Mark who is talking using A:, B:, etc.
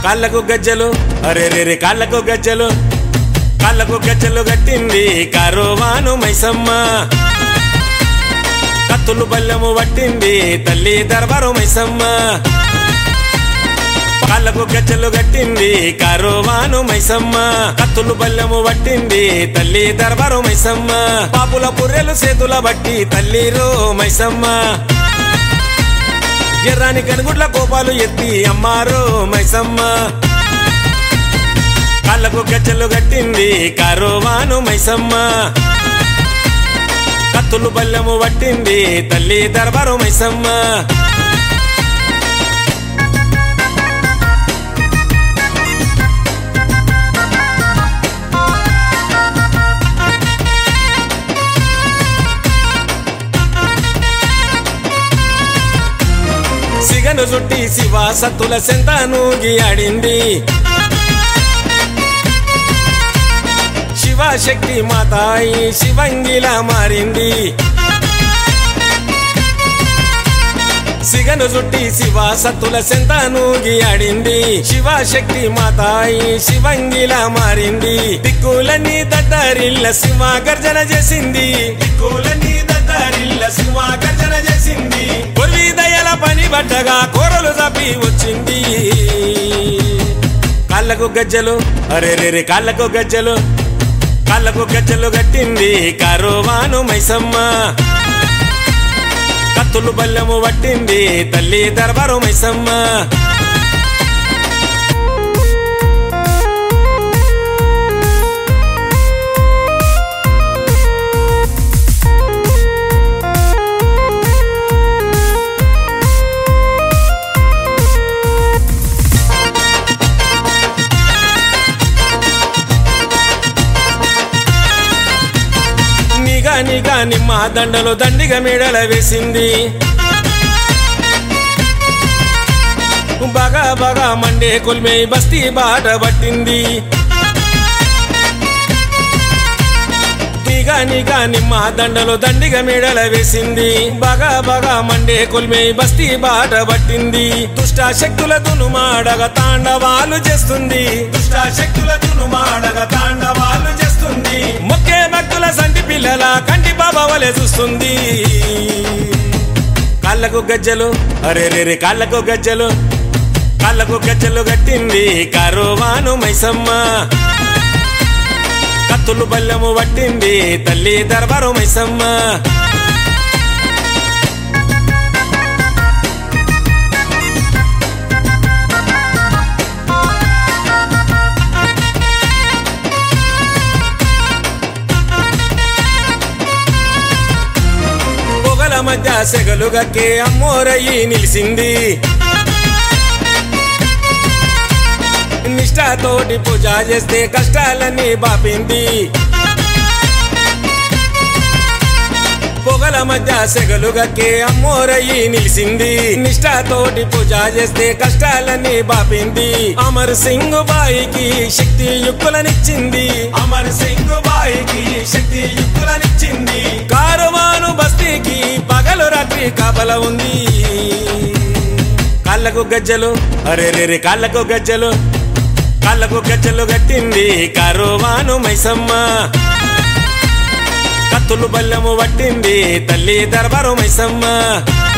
A: కాళ్ళకు గజ్జలు అరే రే రే కాళ్ళకు గజ్జలు కాళ్ళకు గజ్జలు కట్టింది కరోవాను మైసమ్మ కత్తులు బల్లెము పట్టింది తల్లి దర్బారు మైసమ్మ కాళ్ళకు గజ్జలు కట్టింది కరోవాను మైసమ్మ కత్తులు బల్లెము పట్టింది తల్లి దర్బారు మైసమ్మ పాపుల పుర్రెలు చేతుల బట్టి తల్లిరో మైసమ్మ ఎర్రాని కనుగుడ్ల కోపాలు ఎత్తి అమ్మారో మైసమ్మ కాళ్ళకు గజ్జలు కట్టింది కరోవాను మైసమ్మ కత్తులు బల్లెము పట్టింది తల్లి దర్బారు మైసమ్మ సిగను చుట్టి శివ సత్తుల సెంతానూగి ఆడింది శివశక్తి మాతాయి శివంగిలా మారింది సిగను చుట్టి శివ సత్తుల సెంతానూగి ఆడింది శివశక్తి మాతాయి శివంగిలా మారింది దిక్కులన్నీ దద్దరిల్ల శివ గర్జన చేసింది దిక్కులన్నీ దద్దరిల్ల శివ గర్జన చేసింది కొర్వి దయల పని బట్టగా కూరలు తప్పి వచ్చింది కాళ్ళకు గజ్జలు అరే రే రే కాళ్ళకు గజ్జలు కాళ్ళకు గజ్జలు కట్టింది కరోవాను మైసమ్మ కత్తులు బల్లెము పట్టింది తల్లి దర్బారు మైసమ్మ నిగా నిగా నిమ్మ దండలు దండిగా మేడల వేసింది బగా బగా మండే కొల్మే బస్తీ బాట పట్టింది నిగా నిగా నిమ్మ దండలు దండిగా మేడల వేసింది బగా బగా మండే కొల్మే బస్తీ బాట పట్టింది దుష్ట శక్తుల దునుమాడగ తాండవాలు చేస్తుంది దుష్ట శక్తుల దునుమాడగ తాండవాలు చేస్తుంది మొక్కే భక్తుల సంటి పిల్లల కంటి బాబవలే చూస్తుంది కాళ్ళకు గజ్జలు అరే రే రే కాళ్ళకు గజ్జలు కాళ్ళకు గజ్జలు కట్టింది కరోవాను మైసమ్మ కత్తులు బల్లెము పట్టింది తల్లి దర్బారు మైసమ్మ పొగల మధ్య సెగలు గక్కే అమ్మోరయ్యి నిలిసింది నిష్ఠతోటి పూజ చేస్తే కష్టాలన్నీ బాపింది పొగల మధ్య సెగలు గక్కే అమ్మోరయ్యి నిలిసింది నిష్ఠతోటి పూజ చేస్తే కష్టాలన్నీ బాపింది అమర్ సింగ్ బాయికి శక్తి యుక్తులనిచ్చింది అమర్ సింగ్ బాయికి శక్తి యుక్తులనిచ్చింది కారువాను బస్తీకి పగలు రాత్రి కాపల ఉంది కాళ్ళకు గజ్జలు అరే రే రే కాళ్ళకు గజ్జలు కాళ్ళకు గజ్జలు కట్టింది కరోవాను మైసమ్మ కత్తులు బల్లెము పట్టింది తల్లి దర్బారు మైసమ్మ